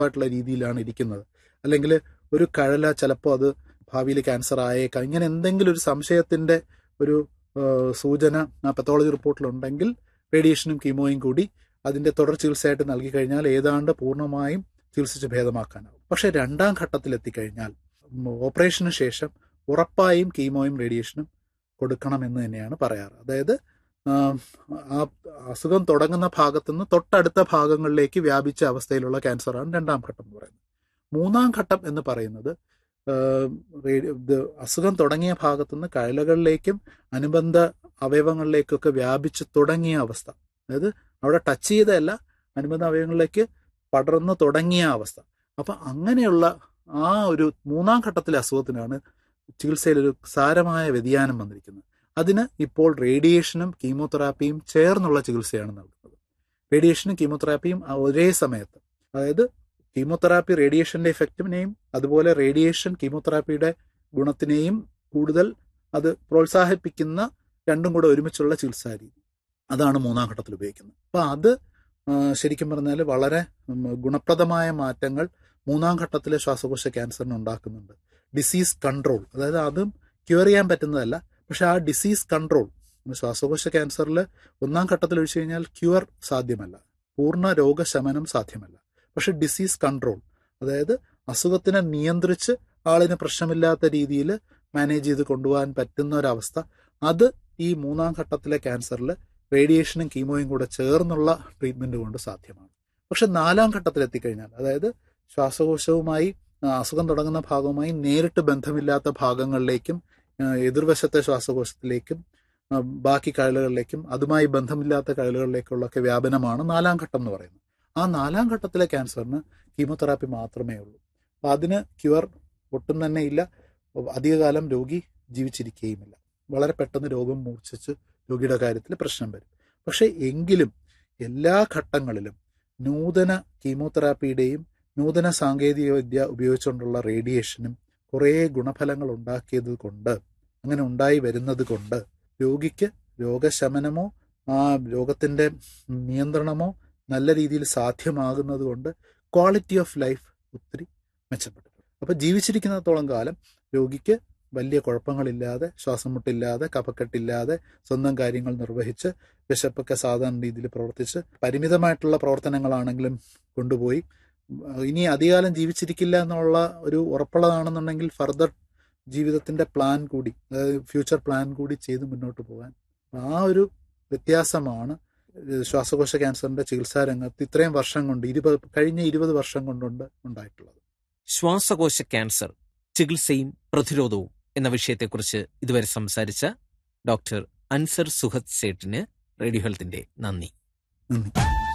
ആയിട്ടുള്ള രീതിയിലാണ് ഇരിക്കുന്നത് അല്ലെങ്കിൽ ഒരു കഴല ചിലപ്പോൾ അത് ഭാവിയിൽ ക്യാൻസർ ആയേക്കാം ഇങ്ങനെ എന്തെങ്കിലും ഒരു സംശയത്തിന്റെ ഒരു ആ, സൂചന ആ പത്തോളജി റിപ്പോർട്ടിലുണ്ടെങ്കിൽ റേഡിയേഷനും കീമോയും കൂടി അതിന്റെ തുടർ ചികിത്സയായിട്ട് നൽകി കഴിഞ്ഞാൽ ഏതാണ്ട് പൂർണ്ണമായും ചികിത്സിച്ച് ഭേദമാക്കാനാവും പക്ഷെ രണ്ടാം ഘട്ടത്തിൽ എത്തിക്കഴിഞ്ഞാൽ ഉം, ഓപ്പറേഷന് ശേഷം ഉറപ്പായും കീമോയും റേഡിയേഷനും കൊടുക്കണമെന്ന് തന്നെയാണ് പറയാറ് അതായത് ആ, ആ അസുഖം തുടങ്ങുന്ന ഭാഗത്തുനിന്ന് തൊട്ടടുത്ത ഭാഗങ്ങളിലേക്ക് വ്യാപിച്ച അവസ്ഥയിലുള്ള ക്യാൻസറാണ് രണ്ടാം ഘട്ടം എന്ന് പറയുന്നത് മൂന്നാം ഘട്ടം എന്ന് പറയുന്നത് ആ, റേഡി- ഇത് അസുഖം തുടങ്ങിയ ഭാഗത്തുനിന്ന് കഴലകളിലേക്കും അനുബന്ധ അവയവങ്ങളിലേക്കൊക്കെ വ്യാപിച്ച് തുടങ്ങിയ അവസ്ഥ അതായത് അവിടെ ടച്ച് ചെയ്തതല്ല അനുബന്ധ അവയവങ്ങളിലേക്ക് പടർന്നു തുടങ്ങിയ അവസ്ഥ അപ്പൊ അങ്ങനെയുള്ള ആ ഒരു മൂന്നാം ഘട്ടത്തിലെ അസുഖത്തിനാണ് ചികിത്സയിൽ ഒരു സാരമായ വ്യതിയാനം വന്നിരിക്കുന്നത് അതിന് ഇപ്പോൾ റേഡിയേഷനും കീമോതെറാപ്പിയും ചേർന്നുള്ള ചികിത്സയാണ് നൽകുന്നത് റേഡിയേഷനും കീമോതെറാപ്പിയും ആ ഒരേ സമയത്ത് അതായത് കീമോതെറാപ്പി റേഡിയേഷന്റെ എഫക്റ്റിനെയും അതുപോലെ റേഡിയേഷൻ കീമോതെറാപ്പിയുടെ ഗുണത്തിനെയും കൂടുതൽ അത് പ്രോത്സാഹിപ്പിക്കുന്ന രണ്ടും കൂടെ ഒരുമിച്ചുള്ള ചികിത്സാ രീതി അതാണ് മൂന്നാം ഘട്ടത്തിൽ ഉപയോഗിക്കുന്നത് അപ്പൊ അത് ആ, ശരിക്കും പറഞ്ഞാൽ വളരെ ഉം, ഗുണപ്രദമായ മാറ്റങ്ങൾ മൂന്നാം ഘട്ടത്തിലെ ശ്വാസകോശ ക്യാൻസറിന് ഉണ്ടാക്കുന്നുണ്ട് ഡിസീസ് കൺട്രോൾ അതായത് അതും ക്യൂർ ചെയ്യാൻ പറ്റുന്നതല്ല പക്ഷെ ആ ഡിസീസ് കൺട്രോൾ ശ്വാസകോശ ക്യാൻസറിൽ ഒന്നാം ഘട്ടത്തിൽ ഒഴിച്ചു കഴിഞ്ഞാൽ ക്യൂർ സാധ്യമല്ല പൂർണ്ണ രോഗശമനം സാധ്യമല്ല പക്ഷെ ഡിസീസ് കൺട്രോൾ അതായത് അസുഖത്തിനെ നിയന്ത്രിച്ച് ആളിന് പ്രശ്നമില്ലാത്ത രീതിയിൽ മാനേജ് ചെയ്ത് കൊണ്ടുപോകാൻ പറ്റുന്ന ഒരവസ്ഥ അത് ഈ മൂന്നാം ഘട്ടത്തിലെ ക്യാൻസറിൽ റേഡിയേഷനും കീമോയും കൂടെ ചേർന്നുള്ള ട്രീറ്റ്മെന്റ് കൊണ്ട് സാധ്യമാണ് പക്ഷെ നാലാം ഘട്ടത്തിൽ എത്തിക്കഴിഞ്ഞാൽ അതായത് ശ്വാസകോശവുമായി ആ, അസുഖം തുടങ്ങുന്ന ഭാഗവുമായി നേരിട്ട് ബന്ധമില്ലാത്ത ഭാഗങ്ങളിലേക്കും ആ, എതിർവശത്തെ ശ്വാസകോശത്തിലേക്കും ആ, ബാക്കി കഴലുകളിലേക്കും അതുമായി ബന്ധമില്ലാത്ത കഴലുകളിലേക്കുള്ളൊക്കെ വ്യാപനമാണ് നാലാം ഘട്ടം എന്ന് പറയുന്നത് ആ നാലാം ഘട്ടത്തിലെ ക്യാൻസറിന് കീമോതെറാപ്പി മാത്രമേ ഉള്ളൂ അപ്പൊ അതിന് ക്യുവർ ഒട്ടും തന്നെ ഇല്ല അധികകാലം രോഗി ജീവിച്ചിരിക്കുകയുമില്ല വളരെ പെട്ടെന്ന് രോഗം മൂർച്ഛിച്ച് രോഗിയുടെ കാര്യത്തിൽ പ്രശ്നം വരും പക്ഷെ എങ്കിലും എല്ലാ ഘട്ടങ്ങളിലും നൂതന കീമോതെറാപ്പിയുടെയും നൂതന സാങ്കേതിക വിദ്യ ഉപയോഗിച്ചുകൊണ്ടുള്ള റേഡിയേഷനും കുറേ ഗുണഫലങ്ങൾ ഉണ്ടാക്കിയത് കൊണ്ട് അങ്ങനെ ഉണ്ടായി വരുന്നത് കൊണ്ട് രോഗിക്ക് രോഗശമനമോ ആ രോഗത്തിന്റെ നിയന്ത്രണമോ നല്ല രീതിയിൽ സാധ്യമാകുന്നത് കൊണ്ട് ക്വാളിറ്റി ഓഫ് ലൈഫ് ഒത്തിരി മെച്ചപ്പെട്ടു അപ്പൊ ജീവിച്ചിരിക്കുന്നിടത്തോളം കാലം രോഗിക്ക് വലിയ കുഴപ്പങ്ങളില്ലാതെ ശ്വാസം മുട്ടില്ലാതെ കഫക്കെട്ടില്ലാതെ സ്വന്തം കാര്യങ്ങൾ നിർവഹിച്ച് വിശപ്പൊക്കെ സാധാരണ രീതിയിൽ പ്രവർത്തിച്ച് പരിമിതമായിട്ടുള്ള പ്രവർത്തനങ്ങളാണെങ്കിലും കൊണ്ടുപോയി ഇനി അധികാലം ജീവിച്ചിരിക്കില്ല എന്നുള്ള ഒരു ഉറപ്പുള്ളതാണെന്നുണ്ടെങ്കിൽ ഫർദർ ജീവിതത്തിന്റെ പ്ലാൻ കൂടി അതായത് ഫ്യൂച്ചർ പ്ലാൻ കൂടി ചെയ്ത് മുന്നോട്ട് പോകാൻ ആ ഒരു വ്യത്യാസമാണ് ശ്വാസകോശ ക്യാൻസറിന്റെ ചികിത്സാ രംഗത്ത് ഇത്രയും വർഷം കൊണ്ട് ഇരുപത് കഴിഞ്ഞ ഇരുപത് വർഷം കൊണ്ടുണ്ട് ഉണ്ടായിട്ടുള്ളത് ശ്വാസകോശ ക്യാൻസർ ചികിത്സയും പ്രതിരോധവും എന്ന വിഷയത്തെക്കുറിച്ച് ഇതുവരെ സംസാരിച്ച ഡോക്ടർ അൻസർ സുഹദ് സേട്ടിന് റേഡിയോ ഹെൽത്തിന്റെ നന്ദി നന്ദി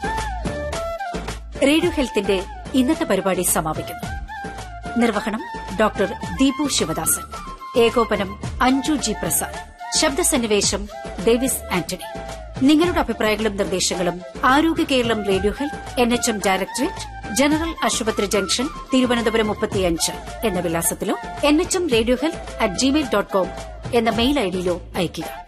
റേഡിയോ ഹെൽത്തിന്റെ ഇന്നത്തെ പരിപാടി സമാപിക്കുന്നു നിർവഹണം ഡോക്ടർ ദീപു ശിവദാസൻ ഏകോപനം അഞ്ജു ജി പ്രസാദ് ശബ്ദസന്നിവേശം ഡേവിസ് ആന്റണി നിങ്ങളുടെ അഭിപ്രായങ്ങളും നിർദ്ദേശങ്ങളും ആരോഗ്യ Keralam radio health N H M directorate general ആശുപത്രി ജംഗ്ഷൻ തിരുവനന്തപുരം മുപ്പത്തിയഞ്ച് എന്ന വിലാസത്തിലോ N H M radio health at gmail dot com എന്ന മെയിൽ ഐഡിയിലോ അയയ്ക്കുക